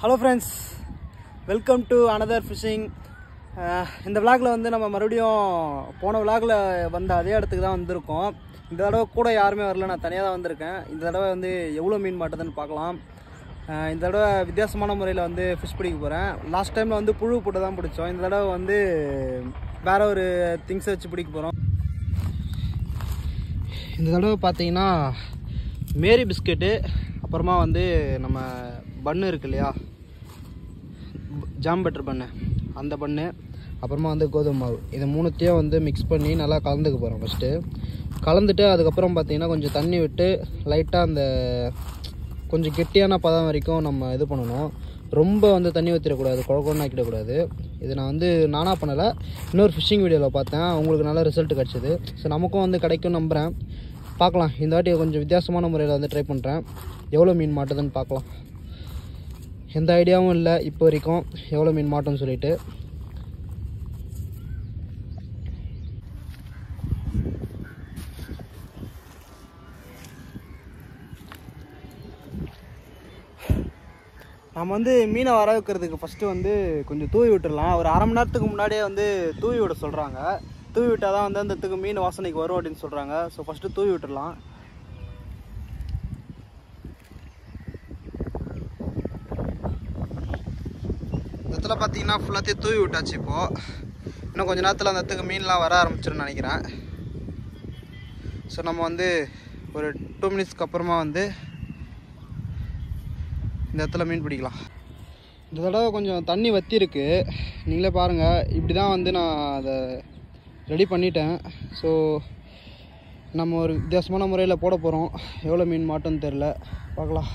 hello friends welcome to another fishing இந்த விளாகில் வந்து நம்ம மறுபடியும் போன விளாகில் வந்த அதே இடத்துக்கு தான் வந்திருக்கோம் இந்த தடவை கூட யாருமே வரல நான் தனியாக தான் வந்திருக்கேன் இந்த தடவை வந்து எவ்வளோ மீன் மாட்டுதுன்னு பார்க்கலாம் அஹ் இந்த தடவை வித்தியாசமான முறையில் வந்து ஃபிஷ் பிடிக்க போகிறேன் லாஸ்ட் டைமில் வந்து புழு போட்டு தான் பிடிச்சோம் இந்த தடவை வந்து வேற ஒரு திங்ஸை வச்சு பிடிக்க போகிறோம் இந்த தடவை பார்த்தீங்கன்னா மேரி பிஸ்கெட்டு அப்புறமா வந்து நம்ம பன்னு இருக்கு இல்லையா ஜாம் பட்டர் பண்ணு அந்த பண்ணு அப்புறமா வந்து கோதுமை மாவு இது மூணுத்தையும் வந்து மிக்ஸ் பண்ணி நல்லா கலந்துக்க போகிறோம் ஃபஸ்ட்டு கலந்துட்டு அதுக்கப்புறம் பார்த்தீங்கன்னா கொஞ்சம் தண்ணி விட்டு லைட்டாக அந்த கொஞ்சம் கெட்டியான பதம் வரைக்கும் நம்ம இது பண்ணணும் ரொம்ப வந்து தண்ணி ஊற்றிடக்கூடாது குழ குழன்னு ஆக்கிடக்கூடாது இது நான் வந்து நானாக பண்ணலை இன்னொரு ஃபிஷிங் வீடியோவில் பார்த்தேன் அவங்களுக்கு நல்ல ரிசல்ட் கிடச்சிது ஸோ நமக்கும் வந்து கிடைக்கும் நம்புகிறேன் பார்க்கலாம் இந்த வாட்டி கொஞ்சம் வித்தியாசமான முறையில் வந்து ட்ரை பண்ணுறேன் எவ்வளோ மீன் மாட்டுதுன்னு பார்க்கலாம் எந்த ஐடியாவும் இல்லை இப்போ வரைக்கும் எவ்வளோ மீன் மாட்டோம்னு சொல்லிட்டு நம்ம வந்து மீனை வர வைக்கிறதுக்கு ஃபஸ்ட்டு வந்து கொஞ்சம் தூவி விட்டுடலாம் ஒரு அரை மணி நேரத்துக்கு முன்னாடியே வந்து தூவி விட சொல்கிறாங்க தூவி விட்டால் தான் வந்து அந்த இடத்துக்கு மீன் வாசனைக்கு வரும் அப்படின்னு சொல்கிறாங்க ஸோ ஃபஸ்ட்டு தூவி விட்டுடலாம் இந்த இடத்துல பார்த்தீங்கன்னா ஃபுல்லாத்தையும் தூவி விட்டாச்சு இப்போது இன்னும் கொஞ்ச நேரத்தில் அந்த இடத்துக்கு மீன்லாம் வர ஆரம்பிச்சிருன்னு நினைக்கிறேன் ஸோ நம்ம வந்து ஒரு டூ மினிட்ஸ்க்கு அப்புறமா வந்து இந்த இடத்துல மீன் பிடிக்கலாம் இந்த தடவை கொஞ்சம் தண்ணி வத்தி இருக்கு நீங்களே பாருங்கள் இப்படி தான் வந்து நான் அதை ரெடி பண்ணிட்டேன் ஸோ நம்ம ஒரு வித்தியாசமான முறையில் போட போகிறோம் எவ்வளோ மீன் மாட்டோன்னு தெரில பார்க்கலாம்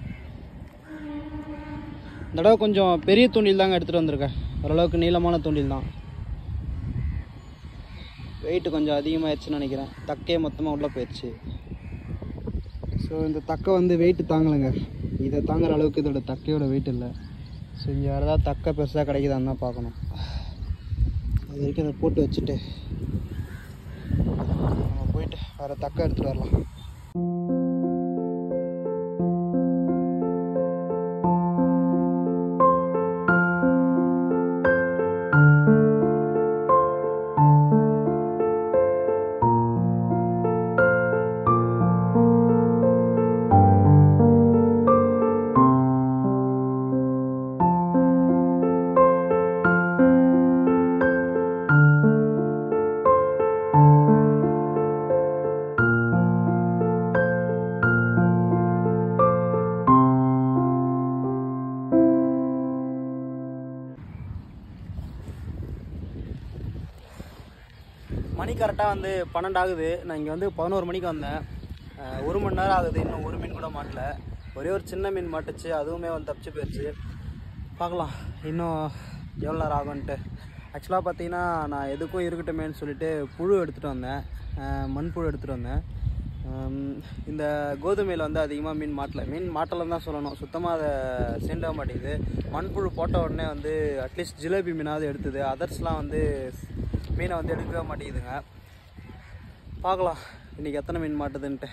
இந்த தடவை கொஞ்சம் பெரிய தூண்டில் தாங்க எடுத்துகிட்டு வந்திருக்கேன் ஓரளவுக்கு நீளமான தூண்டில் தான் வெயிட் கொஞ்சம் அதிகமாகிடுச்சுன்னு நினைக்கிறேன் தக்கையே மொத்தமாக உள்ளே போயிடுச்சு ஸோ இந்த தக்கை வந்து வெயிட் தாங்கலைங்க இதை தாங்குற அளவுக்கு இதோட தக்கையோட வெயிட் இல்லை ஸோ இங்கே வேறு ஏதாவது தக்கை பெருசாக கிடைக்குதான்னு தான் பார்க்கணும் அது வரைக்கும் அதை போட்டு வச்சுட்டு நம்ம போயிட்டு வேறு தக்கை எடுத்துகிட்டு வரலாம் மணி கரெக்டாக வந்து பன்னெண்டு ஆகுது நான் இங்கே வந்து பதினோரு மணிக்கு வந்தேன் அஹ் ஒரு மணி நேரம் ஆகுது இன்னும் ஒரு மீன் கூட மாட்டல ஒரே ஒரு சின்ன மீன் மாட்டுச்சு அதுவுமே வந்து தப்பிச்சு போயிடுச்சு பார்க்கலாம் இன்னும் எவ்வளோ நேரம் ஆகும்ன்ட்டு ஆக்சுவலாக பார்த்தீங்கன்னா நான் எதுக்கும் இருக்கட்டுமேன்னு சொல்லிட்டு புழு எடுத்துகிட்டு வந்தேன் அஹ் மண்புழு எடுத்துகிட்டு வந்தேன் ஹம், இந்த கோதுமையில் வந்து அதிகமாக மீன் மாட்டல மீன் மாட்டலன்னு தான் சொல்லணும் சுத்தமாக அதை சேர்ந்த மாட்டேங்குது மண்புழு போட்ட உடனே வந்து அட்லீஸ்ட் ஜிலேபி மீனாவது எடுத்தது அதர்ஸ்லாம் வந்து மீனை வந்து எடுக்கவே மாட்டேங்குதுங்க பார்க்கலாம் இன்றைக்கி எத்தனை மீன் மாட்டுதுன்ட்டு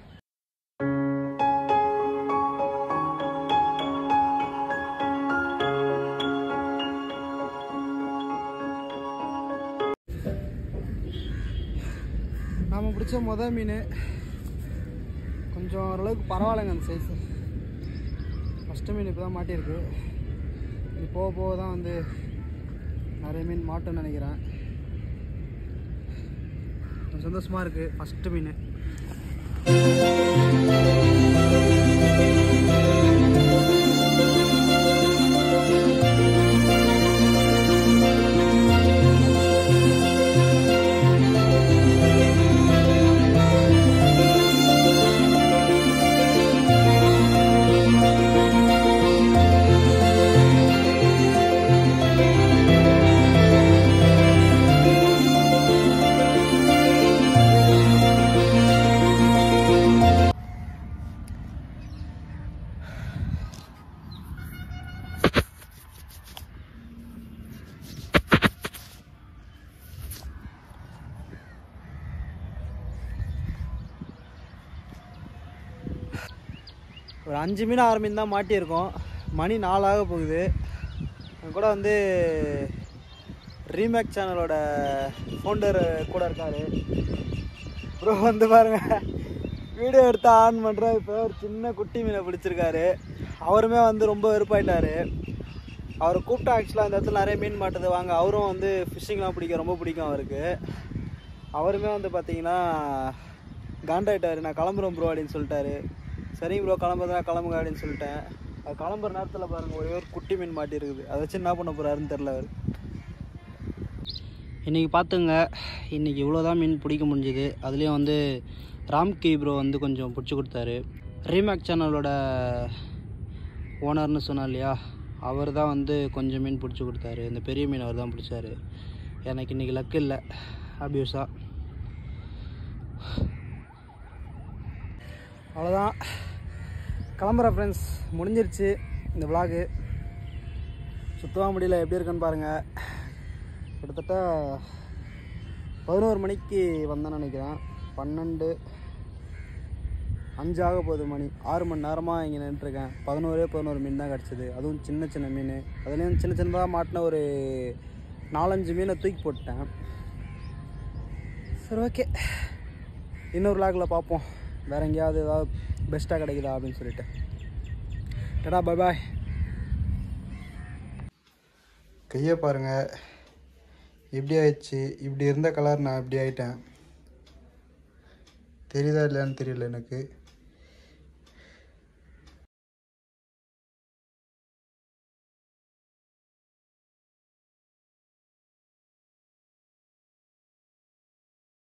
நாம் பிடிச்ச மொதல் மீன் கொஞ்சம் ஓரளவுக்கு பரவாயில்லைங்க அந்த சைஸு ஃபஸ்ட்டு மீன் இப்போ தான் மாட்டியிருக்கு இது போக போக தான் வந்து நிறைய மீன் மாட்டும்னு நினைக்கிறேன் கொஞ்சம் சந்தோஷமாக இருக்குது ஃபஸ்ட்டு மீன் ஒரு அஞ்சு மீன் ஆறு மீன் தான் மாட்டியிருக்கோம் மணி நாலாக போகுது என் கூட வந்து ரீமேக் சேனலோட ஃபவுண்டர் கூட இருக்காரு ப்ரோ வந்து பாருங்க வீடியோ எடுத்து ஆன் பண்ணுற இப்போ ஒரு சின்ன குட்டி மீனை பிடிச்சிருக்காரு அவருமே வந்து ரொம்ப வெறுப்பாயிட்டாரு அவர் கூப்பிட்டா ஆக்சுவலாக இந்த இடத்துல நிறைய மீன் மாட்டுது வாங்க அவரும் வந்து ஃபிஷ்ஷிங்லாம் பிடிக்க ரொம்ப பிடிக்கும் அவருக்கு அவருமே வந்து பார்த்தீங்கன்னா காண்டாயிட்டாரு நான் கிளம்புறேன் ப்ரோ அப்படின்னு சொல்லிட்டாரு சரிங்க ப்ரோ கிளம்புறதா கிளம்புங்க அப்படின்னு சொல்லிட்டேன் அது கிளம்புற நேரத்தில் பாருங்கள் ஒரே ஒரு குட்டி மீன் மாட்டி இருக்குது அதை வச்சு என்ன பண்ண போகிறாருன்னு தெரில அவர் இன்றைக்கி பார்த்துங்க இன்றைக்கி இவ்வளோதான் மீன் பிடிக்க முடிஞ்சுது அதுலேயும் வந்து ராம்கி ப்ரோ வந்து கொஞ்சம் பிடிச்சி கொடுத்தாரு ரீமேக் சேனலோட ஓனர்னு சொன்னா இல்லையா அவர் தான் வந்து கொஞ்சம் மீன் பிடிச்சி கொடுத்தாரு இந்த பெரிய மீன் அவர் தான் பிடிச்சாரு எனக்கு இன்றைக்கி லக்கு இல்லை அபியூஸாக அவ்வளோதான் கிளம்புறேன் ஃப்ரெண்ட்ஸ் முடிஞ்சிருச்சு இந்த விலாகு சுத்தமாக முடியல எப்படி இருக்குன்னு பாருங்கள் கிட்டத்தட்ட பதினோரு மணிக்கு வந்தேன்னு நினைக்கிறேன் பன்னெண்டு அஞ்சாக போகுது மணி ஆறு மணி நேரமாக இங்கே நின்றுருக்கேன் பதினோரே பதினோரு மீன் தான் கிடச்சிது அதுவும் சின்ன சின்ன மீன் அதுலேயும் சின்ன சின்னதாக மாட்டின ஒரு நாலஞ்சு மீனை தூக்கி போட்டேன் சரி ஓகே இன்னொரு லாகில் பார்ப்போம் வேறு எங்கேயாவது ஏதாவது பெஸ்ட்டாக கிடைக்குதா அப்படின்னு சொல்லிட்டு டடா பை பாய் கையை பாருங்கள் இப்படி ஆயிடுச்சு இப்படி இருந்த கலர் நான் இப்படி ஆயிட்டேன் தெரியுதா இல்லையான்னு தெரியல எனக்கு